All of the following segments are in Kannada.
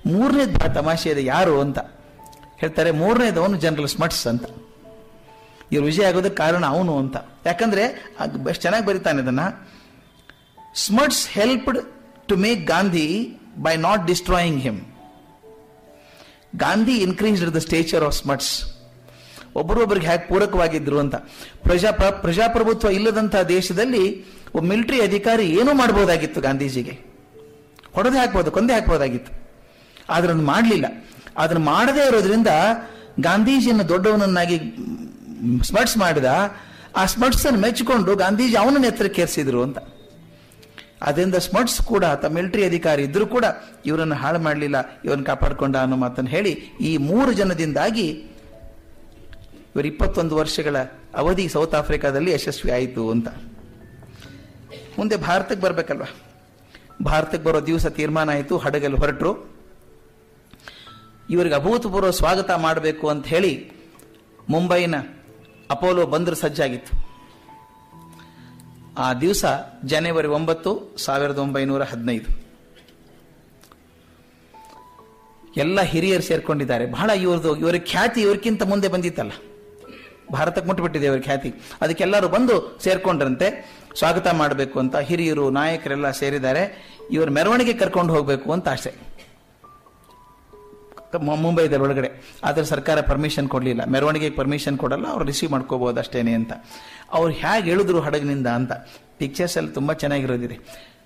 ಮೂರನೇದು ಬಹಳ ತಮಾಷೆ ಇದೆ ಯಾರು ಅಂತ ಹೇಳ್ತಾರೆ ಮೂರನೇದವನು ಜನರಲ್ ಸ್ಮಟ್ಸ್ ಅಂತ ಇವ್ರು ವಿಜಯ ಆಗೋದಕ್ಕೆ ಕಾರಣ ಅವನು ಅಂತ ಯಾಕಂದ್ರೆ ಎಷ್ಟು ಚೆನ್ನಾಗಿ ಬರೀತಾನೆ ಇದನ್ನ Smuts helped to make Gandhi by not destroying him Gandhi increased the stature of Smuts ಒಬ್ಬರೊಬ್ಬರಿಗೆ ಹೇಗೆ ಪೂರಕವಾಗಿದ್ರು ಅಂತ ಪ್ರಜಾ ಪ್ರ- ಪ್ರಜಾಪ್ರಭುತ್ವ ಇಲ್ಲದಂತಹ ದೇಶದಲ್ಲಿ ಒಬ್ಬ ಮಿಲಿಟರಿ ಅಧಿಕಾರಿ ಏನೂ ಮಾಡಬಹುದಾಗಿತ್ತು ಗಾಂಧೀಜಿಗೆ ಹೊಡೆದೇ ಹಾಕ್ಬೋದು ಕೊಂದೇ ಹಾಕ್ಬೋದಾಗಿತ್ತು ಆದ್ರೆ ಅದನ್ನು ಮಾಡಲಿಲ್ಲ ಅದನ್ನು ಮಾಡದೇ ಇರೋದ್ರಿಂದ ಗಾಂಧೀಜಿಯನ್ನು ದೊಡ್ಡವನನ್ನಾಗಿ ಸ್ಮಟ್ಸ್ ಮಾಡಿದ ಆ ಸ್ಮಟ್ಸ್ ಅನ್ನು ಮೆಚ್ಚಿಕೊಂಡು ಗಾಂಧೀಜಿ ಅವನನ್ನ ಎತ್ತರಕ್ಕೇರಿಸಿದ್ರು ಅಂತ ಅದರಿಂದ ಸ್ಮಟ್ಸ್ ಕೂಡ ತಮ್ಮ ಮಿಲಿಟರಿ ಅಧಿಕಾರಿ ಇದ್ರೂ ಕೂಡ ಇವರನ್ನು ಹಾಳು ಮಾಡಲಿಲ್ಲ ಇವರನ್ನು ಕಾಪಾಡಿಕೊಂಡ ಅನ್ನೋ ಮಾತನ್ನು ಹೇಳಿ ಈ ಮೂರು ಜನದಿಂದಾಗಿ ಇವರು ಇಪ್ಪತ್ತೊಂದು ವರ್ಷಗಳ ಅವಧಿ ಸೌತ್ ಆಫ್ರಿಕಾದಲ್ಲಿ ಯಶಸ್ವಿ ಆಯಿತು ಅಂತ ಮುಂದೆ ಭಾರತಕ್ಕೆ ಬರಬೇಕಲ್ವಾ ಭಾರತಕ್ಕೆ ಬರೋ ದಿವಸ ತೀರ್ಮಾನ ಆಯಿತು ಹಡಗಲ್ಲಿ ಹೊರಟರು ಇವರಿಗೆ ಅಭೂತಪೂರ್ವ ಸ್ವಾಗತ ಮಾಡಬೇಕು ಅಂತ ಹೇಳಿ ಮುಂಬೈನ ಅಪೋಲೋ ಬಂದರು ಸಜ್ಜಾಗಿತ್ತು ಆ ದಿವಸ ಜನವರಿ ಒಂಬತ್ತು ಸಾವಿರದ ಒಂಬೈನೂರ ಹದಿನೈದು ಎಲ್ಲ ಹಿರಿಯರು ಸೇರ್ಕೊಂಡಿದ್ದಾರೆ ಬಹಳ ಇವ್ರದ್ದು ಇವರ ಖ್ಯಾತಿ ಇವ್ರಿಗಿಂತ ಮುಂದೆ ಬಂದಿತ್ತಲ್ಲ ಭಾರತಕ್ಕೆ ಮುಟ್ಬಿಟ್ಟಿದೆ ಇವರ ಖ್ಯಾತಿ ಅದಕ್ಕೆಲ್ಲರೂ ಬಂದು ಸೇರ್ಕೊಂಡ್ರಂತೆ ಸ್ವಾಗತ ಮಾಡಬೇಕು ಅಂತ ಹಿರಿಯರು ನಾಯಕರೆಲ್ಲ ಸೇರಿದ್ದಾರೆ ಇವರು ಮೆರವಣಿಗೆ ಕರ್ಕೊಂಡು ಹೋಗಬೇಕು ಅಂತ ಆಸೆ ಮು- ಮುಂಬೈದಲ್ಲಿ ಒಳಗಡೆ ಆದರೆ ಸರ್ಕಾರ ಪರ್ಮಿಷನ್ ಕೊಡಲಿಲ್ಲ ಮೆರವಣಿಗೆಗೆ ಪರ್ಮಿಷನ್ ಕೊಡಲ್ಲ ಅವ್ರು ರಿಸೀವ್ ಮಾಡ್ಕೋಬಹುದು ಅಷ್ಟೇನೆ ಅಂತ ಅವ್ರು ಹೇಗೆ ಇಳಿದ್ರು ಹಡಗಿನಿಂದ ಅಂತ ಪಿಕ್ಚರ್ಸ್ ಅಲ್ಲಿ ತುಂಬಾ ಚೆನ್ನಾಗಿರೋದಿದೆ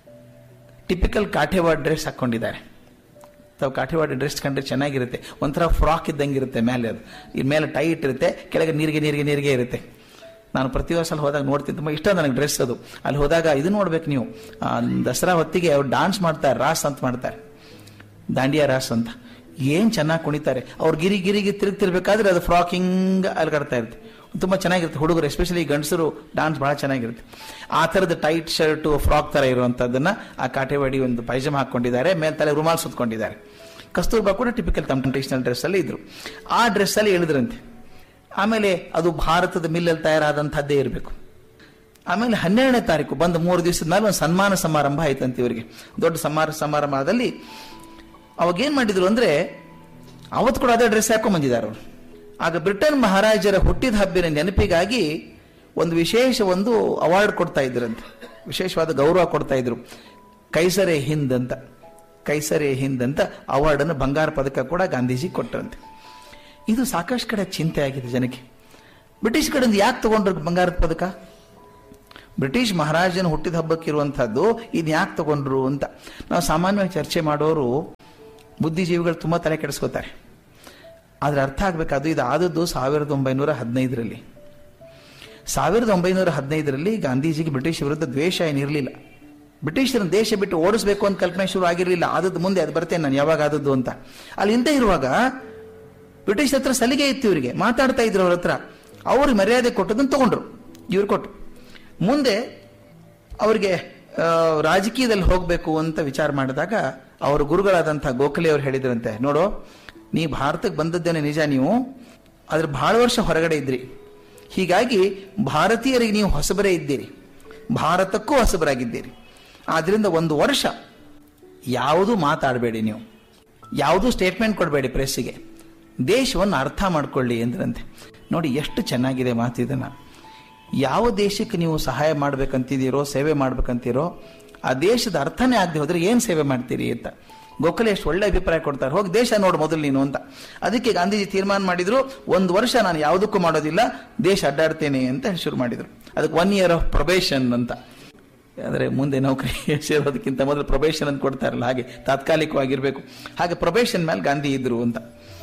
ಟಿಪಿಕಲ್ ಕಾಠೇವಾಡ್ ಡ್ರೆಸ್ ಹಾಕೊಂಡಿದ್ದಾರೆ ತಾವು ಕಾಠೇವಾಡ ಡ್ರೆಸ್ ಕಂಡ್ರೆ ಚೆನ್ನಾಗಿರುತ್ತೆ ಒಂಥರ ಫ್ರಾಕ್ ಇದ್ದಂಗೆ ಇರುತ್ತೆ ಮೇಲೆ ಅದು ಈ ಮೇಲೆ ಟೈಟ್ ಇರುತ್ತೆ ಕೆಳಗೆ ನೀರಿಗೆ ನೀರಿಗೆ ನೀರಿಗೆ ಇರುತ್ತೆ ನಾನು ಪ್ರತಿ ವರ್ಷ ಅಲ್ಲಿ ಹೋದಾಗ ನೋಡ್ತೀನಿ ತುಂಬ ಇಷ್ಟ ನನಗೆ ಡ್ರೆಸ್ ಅದು ಅಲ್ಲಿ ಹೋದಾಗ ಇದು ನೋಡ್ಬೇಕು ನೀವು ಆ, ದಸರಾ ಹೊತ್ತಿಗೆ ಅವ್ರು ಡಾನ್ಸ್ ಮಾಡ್ತಾರೆ ರಾಸ್ ಅಂತ ಮಾಡ್ತಾರೆ ದಾಂಡಿಯಾ ರಾಸ್ ಅಂತ ಏನ್ ಚೆನ್ನಾಗಿ ಕುಣಿತಾರೆ ಅವ್ರು ಗಿರಿ ಗಿರಿಗೆ ತಿರುಗ್ತಿರ್ಬೇಕಾದ್ರೆ ಅದು ಫ್ರಾಕ್ ಹಿಂಗ ಅಲ್ಗಾಡ್ತಾ ಇರುತ್ತೆ ತುಂಬಾ ಚೆನ್ನಾಗಿರುತ್ತೆ ಹುಡುಗರು ಎಸ್ಪೆಷಲಿ ಗಂಡಸರು ಡಾನ್ಸ್ ಬಹಳ ಚೆನ್ನಾಗಿರುತ್ತೆ ಆ ಥರದ ಟೈಟ್ ಶರ್ಟು ಫ್ರಾಕ್ ತರ ಇರುವಂತದ್ದನ್ನ ಆ ಕಾಟೆವಾಡಿ ಒಂದು ಪೈಜಾಮ ಹಾಕೊಂಡಿದ್ದಾರೆ ಮೇಲೆ ತಲೆ ರುಮಾಲ್ ಸುತ್ಕೊಂಡಿದ್ದಾರೆ ಕಸ್ತೂರ್ಬಾ ಕೂಡ ಟಿಪಿಕಲ್ ತಮ್ಮ ಟ್ರೆಡಿಷನಲ್ ಡ್ರೆಸ್ ಅಲ್ಲಿ ಇದ್ರು ಆ ಡ್ರೆಸ್ ಅಲ್ಲಿ ಇಳಿದ್ರಂತೆ ಆಮೇಲೆ ಅದು ಭಾರತದ ಮಿಲ್ಲಲ್ಲಿ ತಯಾರಾದಂತಹದ್ದೇ ಇರಬೇಕು ಆಮೇಲೆ ಹನ್ನೆರಡನೇ ತಾರೀಕು ಬಂದ ಮೂರು ದಿವಸದ ಮೇಲೆ ಒಂದು ಸನ್ಮಾನ ಸಮಾರಂಭ ಆಯ್ತಂತೆ ಇವರಿಗೆ ದೊಡ್ಡ ಸಮಾರ ಸಮಾರಂಭದಲ್ಲಿ ಅವಾಗ ಏನ್ ಮಾಡಿದ್ರು ಅಂದ್ರೆ ಅವತ್ತು ಕೂಡ ಅದೇ ಡ್ರೆಸ್ ಹಾಕೊಂಡ್ ಬಂದಿದ್ದಾರೆ ಅವರು ಆಗ ಬ್ರಿಟನ್ ಮಹಾರಾಜರ ಹುಟ್ಟಿದ ಹಬ್ಬಿನ ನೆನಪಿಗಾಗಿ ಒಂದು ವಿಶೇಷ ಒಂದು ಅವಾರ್ಡ್ ಕೊಡ್ತಾ ಇದ್ರಂತೆ ವಿಶೇಷವಾದ ಗೌರವ ಕೊಡ್ತಾ ಇದ್ರು ಕೈಸರೆ ಹಿಂದ್ ಅಂತ ಕೈಸರೆ ಹಿಂದ್ ಅಂತ ಅವಾರ್ಡ್ ಅನ್ನು ಬಂಗಾರ ಪದಕ ಕೂಡ ಗಾಂಧೀಜಿ ಕೊಟ್ಟರಂತೆ ಇದು ಸಾಕಷ್ಟು ಕಡೆ ಚಿಂತೆ ಆಗಿದೆ ಜನಕ್ಕೆ ಬ್ರಿಟಿಷ್ ಕಡೆಯಿಂದ ಯಾಕೆ ತಗೊಂಡ್ರು ಬಂಗಾರದ ಪದಕ ಬ್ರಿಟಿಷ್ ಮಹಾರಾಜನ ಹುಟ್ಟಿದ ಹಬ್ಬಕ್ಕೆ ಇರುವಂತಹದ್ದು ಇದು ಯಾಕೆ ತಗೊಂಡ್ರು ಅಂತ ನಾವು ಸಾಮಾನ್ಯವಾಗಿ ಚರ್ಚೆ ಮಾಡೋರು ಬುದ್ಧಿಜೀವಿಗಳು ತುಂಬಾ ತಲೆ ಕೆಡಿಸ್ಕೋತಾರೆ ಆದ್ರೆ ಅರ್ಥ ಆಗ್ಬೇಕಾದ್ದು ಇದು ಆದದ್ದು ಸಾವಿರದ ಒಂಬೈನೂರ ಹದಿನೈದರಲ್ಲಿ ಸಾವಿರದ ಒಂಬೈನೂರ ಹದಿನೈದರಲ್ಲಿ ಗಾಂಧೀಜಿಗೆ ಬ್ರಿಟಿಷ್ ವಿರುದ್ಧ ದ್ವೇಷ ಏನಿರಲಿಲ್ಲ ಬ್ರಿಟಿಷರನ್ನ ದೇಶ ಬಿಟ್ಟು ಓಡಿಸ್ಬೇಕು ಅಂತ ಕಲ್ಪನೆ ಶುರು ಆಗಿರಲಿಲ್ಲ ಆದದ್ದು ಮುಂದೆ ಅದು ಬರ್ತೇನೆ ನಾನು ಯಾವಾಗ ಆದದ್ದು ಅಂತ ಅಲ್ಲಿ ಹಿಂದೆ ಇರುವಾಗ ಬ್ರಿಟಿಷ್ ಹತ್ರ ಸಲಿಗೆ ಇತ್ತು ಇವರಿಗೆ ಮಾತಾಡ್ತಾ ಇದ್ರು ಅವ್ರ ಹತ್ರ ಅವ್ರಿಗೆ ಮರ್ಯಾದೆ ಕೊಟ್ಟದನ್ನು ತಗೊಂಡ್ರು ಇವ್ರು ಕೊಟ್ಟು ಮುಂದೆ ಅವರಿಗೆ ರಾಜಕೀಯದಲ್ಲಿ ಹೋಗಬೇಕು ಅಂತ ವಿಚಾರ ಮಾಡಿದಾಗ ಅವರ ಗುರುಗಳಾದಂತಹ ಗೋಖಲೆ ಅವರು ಹೇಳಿದ್ರಂತೆ ನೋಡು ನೀ ಭಾರತಕ್ಕೆ ಬಂದದ್ದೇನೆ ನಿಜ ನೀವು ಆದ್ರೆ ಬಹಳ ವರ್ಷ ಹೊರಗಡೆ ಇದ್ರಿ ಹೀಗಾಗಿ ಭಾರತೀಯರಿಗೆ ನೀವು ಹೊಸಬರೇ ಇದ್ದೀರಿ ಭಾರತಕ್ಕೂ ಹೊಸಬರಾಗಿದ್ದೀರಿ ಆದ್ರಿಂದ ಒಂದು ವರ್ಷ ಯಾವುದೂ ಮಾತಾಡಬೇಡಿ ನೀವು ಯಾವುದೂ ಸ್ಟೇಟ್ಮೆಂಟ್ ಕೊಡಬೇಡಿ ಪ್ರೆಸ್ಸಿಗೆ ದೇಶವನ್ನು ಅರ್ಥ ಮಾಡ್ಕೊಳ್ಳಿ ಎಂದ್ರಂತೆ ನೋಡಿ ಎಷ್ಟು ಚೆನ್ನಾಗಿದೆ ಮಾತು ಇದನ್ನ ಯಾವ ದೇಶಕ್ಕೆ ನೀವು ಸಹಾಯ ಮಾಡ್ಬೇಕಂತಿದ್ದೀರೋ ಸೇವೆ ಮಾಡ್ಬೇಕಂತೀರೋ ಆ ದೇಶದ ಅರ್ಥನೇ ಆಗದೆ ಹೋದ್ರೆ ಏನ್ ಸೇವೆ ಮಾಡ್ತೀರಿ ಅಂತ ಗೋಖಲೆ ಎಷ್ಟು ಒಳ್ಳೆ ಅಭಿಪ್ರಾಯ ಕೊಡ್ತಾರೆ ಹೋಗಿ ದೇಶ ನೋಡು ಮೊದಲು ನೀನು ಅಂತ ಅದಕ್ಕೆ ಗಾಂಧೀಜಿ ತೀರ್ಮಾನ ಮಾಡಿದ್ರು ಒಂದು ವರ್ಷ ನಾನು ಯಾವುದಕ್ಕೂ ಮಾಡೋದಿಲ್ಲ ದೇಶ ಅಡ್ಡಾಡ್ತೇನೆ ಅಂತ ಹೇಳಿ ಶುರು ಮಾಡಿದ್ರು ಅದಕ್ಕೆ ಒನ್ ಇಯರ್ ಆಫ್ ಪ್ರೊಬೇಷನ್ ಅಂತ ಅಂದರೆ ಮುಂದೆ ನೌಕರಿ ಸೇರೋದಕ್ಕಿಂತ ಮೊದಲು ಪ್ರೊಬೇಷನ್ ಅಂತ ಕೊಡ್ತಾರಲ್ಲ ಹಾಗೆ ತಾತ್ಕಾಲಿಕವಾಗಿರ್ಬೇಕು ಹಾಗೆ ಪ್ರೊಬೇಷನ್ ಮೇಲೆ ಗಾಂಧಿ ಇದ್ರು ಅಂತ